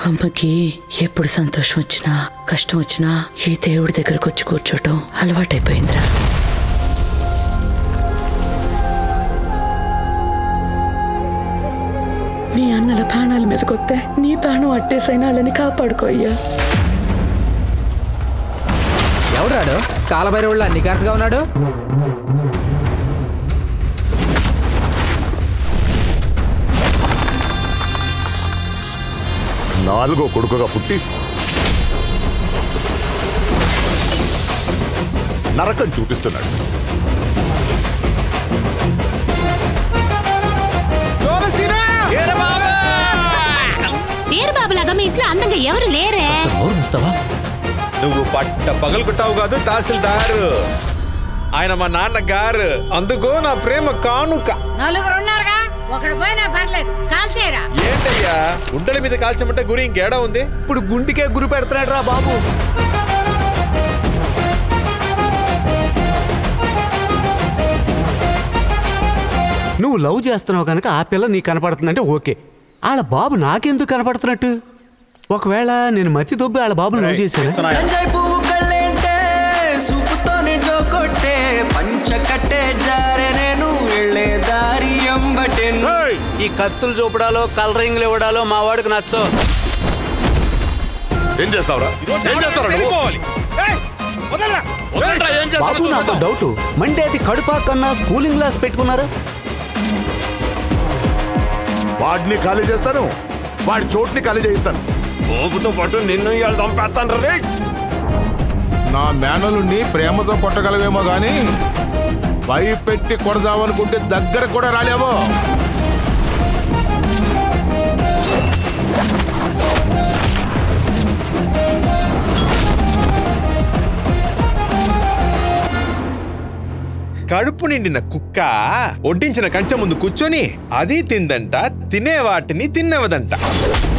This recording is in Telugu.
అమ్మకి ఎప్పుడు సంతోషం వచ్చినా కష్టం వచ్చినా ఈ దేవుడి దగ్గరకు వచ్చి కూర్చోటం అలవాటైపోయిందిరా నీ అన్నల ప్రాణాల మీదకొస్తే నీ ప్రాణం అట్టేసైనా వాళ్ళని కాపాడుకో అయ్యా ఎవడాడు కాలభైరవుళ్ళ నికార్స్గా ఉన్నాడు నాలుగో కొడుకుగా పుట్టి నరకం చూపిస్తున్నాడు వీరబాబులాగా మీ ఇంట్లో అందంగా ఎవరు లేరే నువ్వు పట్ట పగలుకుంటావు కాదు తహసీల్దారు ఆయన మా నాన్న గారు అందుకో నా ప్రేమ కానుక నలుగురు ఉన్నారుగా ఒకడు పోయినా పర్లేదు కాల్చేయరా ఏంటయ్యా గుంటల మీద కాల్చమంటే గురి ఇంకేడా ఉంది ఇప్పుడు గుండికే గురి పెడుతున్నాడు రా బాబు నువ్వు లవ్ చేస్తున్నావు కనుక ఆ పిల్ల నీకు కనపడుతుందంటే ఓకే వాళ్ళ బాబు నాకెందుకు కనపడుతున్నట్టు ఒకవేళ నేను మతి దొబ్బి వాళ్ళ బాబుని లవ్ చేశాను గంజాయి పువ్వు కళ్ళేంటే సూపుతోనే జోకొట్టే పంచ కట్టే జారే నేను వెళ్ళే దారి ఎంబటెను ఈ కత్తులు చూపడాలో కలరింగ్లు ఇవ్వడాలో మా వాడికి నచ్చో ఏం చేస్తావురా ఏం చేస్తావురా నువ్వు వెళ్ళిపోవాలి. ఏయ్, వదలరా. వదలండ్రా, ఏం చేస్తారో బాబు నాకు చూద్దాం. డౌట్ మండేది కడుపా కన్నా కూలింగ్ గ్లాస్ పెట్టుకున్నారా వాడిని ఖాళీ చేస్తాను వాడి చోటుని ఖాళీ చేయిస్తాను బాబుతో పాటు నిన్ను ఇవాళ చంపేస్తాను రే నా మేనలుని ప్రేమతో కొట్టగలవేమో గాని భయపెట్టి కొడదామనుకుంటే దగ్గర కూడా రాలేవో కడుపు నిండిన కుక్క వడ్డించిన కంచె ముందు కూర్చొని అది తిందంట తినే వాటిని తిన్నవదంట